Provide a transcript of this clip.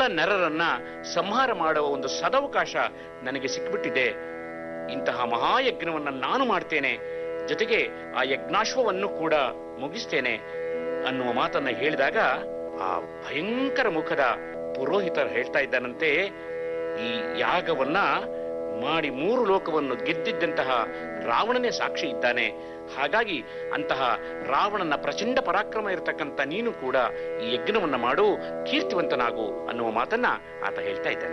ನರರನ್ನ ಸಂಹಾರ ಮಾಡುವ ಒಂದು ಸದವಕಾಶ ನನಗೆ ಸಿಕ್ಕಿಬಿಟ್ಟಿದೆ ಇಂತಹ ಮಹಾಯಜ್ಞವನ್ನು ನಾನು ಮಾಡ್ತೇನೆ ಜೊತೆಗೆ ಆ ಯಜ್ಞಾಶ್ವವನ್ನು ಕೂಡ ಮುಗಿಸ್ತೇನೆ ಅನ್ನುವ ಮಾತನ್ನ ಹೇಳಿದಾಗ ಆ ಭಯಂಕರ ಮುಖದ ಪುರೋಹಿತರು ಹೇಳ್ತಾ ಇದ್ದಾನಂತೆ ಈ ಯಾಗವನ್ನ ಮಾಡಿ ಮೂರು ಲೋಕವನ್ನು ಗೆದ್ದಿದ್ದಂತಹ ರಾವಣನೇ ಸಾಕ್ಷಿ ಇದ್ದಾನೆ ಹಾಗಾಗಿ ಅಂತಹ ರಾವಣನ ಪ್ರಚಂಡ ಪರಾಕ್ರಮ ಇರತಕ್ಕಂಥ ನೀನು ಕೂಡ ಈ ಯಜ್ಞವನ್ನ ಮಾಡು ಕೀರ್ತಿವಂತನಾಗು ಅನ್ನುವ ಮಾತನ್ನ ಆತ ಹೇಳ್ತಾ ಇದ್ದಾನೆ